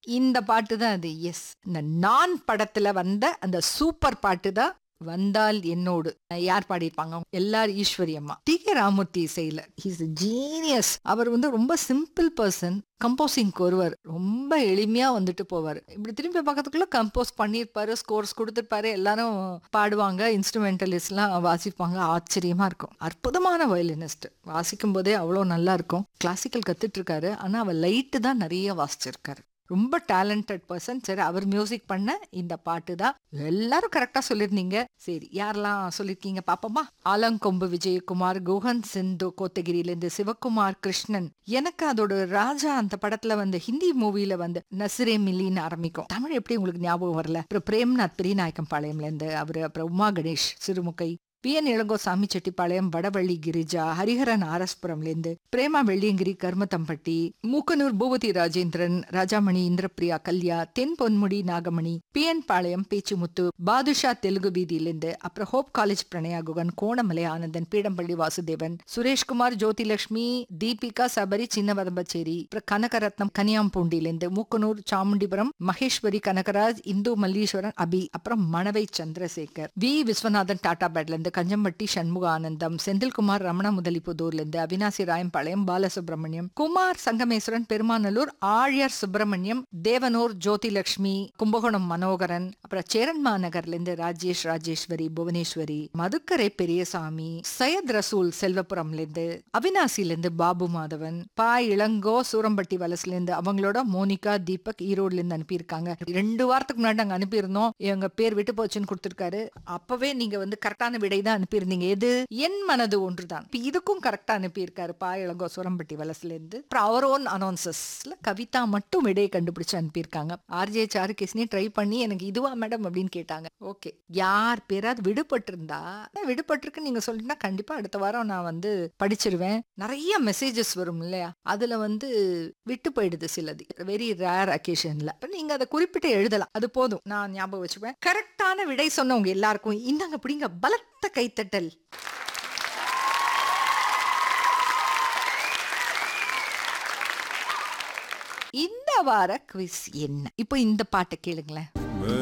இந்த பாட்டு தான் அது எஸ் இந்த நான் படத்துல வந்த அந்த சூப்பர் பாட்டு தான் வந்தால் என்னோடு யார் பாடியிருப்பாங்க எல்லார் ஈஸ்வரி அம்மா டி கே ராமூர்த்தி இசையில ஹீஸ் ஜீனியஸ் அவர் வந்து ரொம்ப சிம்பிள் பர்சன் கம்போசிங்க்கு வருவார் ரொம்ப எளிமையா வந்துட்டு போவார் இப்படி திரும்பி பக்கத்துக்குள்ள கம்போஸ் பண்ணியிருப்பாரு ஸ்கோர்ஸ் கொடுத்துருப்பாரு எல்லாரும் பாடுவாங்க இன்ஸ்ட்ருமெண்டலிஸ்ட்லாம் வாசிப்பாங்க ஆச்சரியமா இருக்கும் அற்புதமான வயலினிஸ்ட் வாசிக்கும் போதே அவ்வளோ நல்லா இருக்கும் கிளாசிக்கல் கத்துட்டு இருக்காரு ஆனா அவர் லைட்டு தான் நிறைய வாசிச்சிருக்காரு ரொம்ப டேலண்டட் பர்சன் சரி அவர் மியூசிக் பண்ண இந்த பாட்டு தான் எல்லாரும் கரெக்டா சொல்லியிருந்தீங்க சரி யாரெல்லாம் சொல்லியிருக்கீங்க பாப்போமா ஆலங்கொம்பு விஜயகுமார் குஹன் சிந்து கோத்தகிரியிலேருந்து சிவகுமார் கிருஷ்ணன் எனக்கு அதோட ராஜா அந்த படத்துல வந்து ஹிந்தி மூவில வந்து நசிரே மில்லின்னு ஆரம்பிக்கும் தமிழ் எப்படி உங்களுக்கு ஞாபகம் வரல அப்புறம் பிரேம்நாத் பெரியநாயக்கம் பாளையம்ல இருந்து அவரு அப்புறம் உமா கணேஷ் சிறுமுகை பி என் இளங்கோ சாமி செட்டிப்பாளையம் வடவள்ளி கிரிஜா ஹரிஹரன் ஆரஸ்புரம்லேருந்து பிரேமா வெள்ளியங்கிரி கர்மத்தம்பட்டி மூக்கனூர் பூபதி ராஜேந்திரன் ராஜாமணி இந்திரபிரியா கல்யா தென் பொன்முடி நாகமணி பி என் பாளையம் பேச்சுமுத்து பாதுஷா தெலுங்கு வீதியிலிருந்து அப்புறம் ஹோப் காலேஜ் பிரணயா குகன் கோணமலை ஆனந்தன் பீடம்பள்ளி வாசுதேவன் சுரேஷ்குமார் ஜோதிலட்சுமி தீபிகா சபரி சின்னவதம்பச்சேரி அப்புறம் கனகரத்னம் கனியாம்பூண்டியிலிருந்து மூக்கனூர் சாமுண்டிபுரம் மகேஸ்வரி கனகராஜ் இந்து மல்லீஸ்வரன் அபி அப்புறம் மணவை சந்திரசேகர் வி விஸ்வநாதன் டாடா பேட்ல இருந்து கஞ்சம்பட்டி சண்முக ஆனந்தம் செந்தில்குமார் ரமண முதலிப்புதூர்ல இருந்து அவினாசி ராயம்பாளையம் பாலசுப்ரமணியம் குமார் சங்கமேஸ்வரன் பெருமாநல்லூர் ஆழியர் சுப்பிரமணியம் தேவனூர் ஜோதிலட்சுமி கும்பகோணம் மனோகரன் அப்புறம் சேரன்மா நகர்ல இருந்து ராஜேஷ் ராஜேஸ்வரி புவனேஸ்வரி மதுக்கரை பெரியசாமி சையத் ரசூல் செல்வபுரம்ல இருந்து அவினாசில இருந்து பாபு மாதவன் பா இளங்கோ சூரம்பட்டி வலசுல இருந்து அவங்களோட மோனிகா தீபக் ஈரோட்ல இருந்து அனுப்பியிருக்காங்க ரெண்டு வாரத்துக்கு முன்னாடி நாங்க அனுப்பியிருந்தோம் எங்க பேர் விட்டு போச்சுன்னு கொடுத்திருக்காரு அப்பவே நீங்க வந்து கரெக்டான விடை தான் அனுப்பியிருந்தீங்க எது என் மனது ஒன்றுதான் இப்ப இதுக்கும் கரெக்டா அனுப்பியிருக்காரு பா இளங்கோ சூரம்பட்டி வலசுல இருந்து அப்புறம் அவர் ஓன் அனௌன்சஸ்ல கவிதா மட்டும் விடையை கண்டுபிடிச்சு அனுப்பியிருக்காங்க ஆர்ஜே சாருகேஸ்னி ட்ரை பண்ணி எனக்கு இதுவா மேடம் அப்படின்னு கேட்டாங்க ஓகே யார் பேராவது விடுபட்டு இருந்தா விடுபட்டிருக்கு நீங்க சொல்லிட்டா கண்டிப்பா அடுத்த வாரம் நான் வந்து படிச்சிருவேன் நிறைய மெசேஜஸ் வரும் இல்லையா அதுல வந்து விட்டு போயிடுது சிலது வெரி ரேர் அக்கேஷன்ல நீங்க அதை குறிப்பிட்டு எழுதலாம் அது போதும் நான் ஞாபகம் வச்சுப்பேன் கரெக்டான விடை சொன்னவங்க எல்லாருக்கும் இந்தாங்க பிடிங்க பலத்த கைத்தட்டல் இந்த வார குவிஸ் என்ன இப்போ இந்த பாட்டை கேளுங்களேன்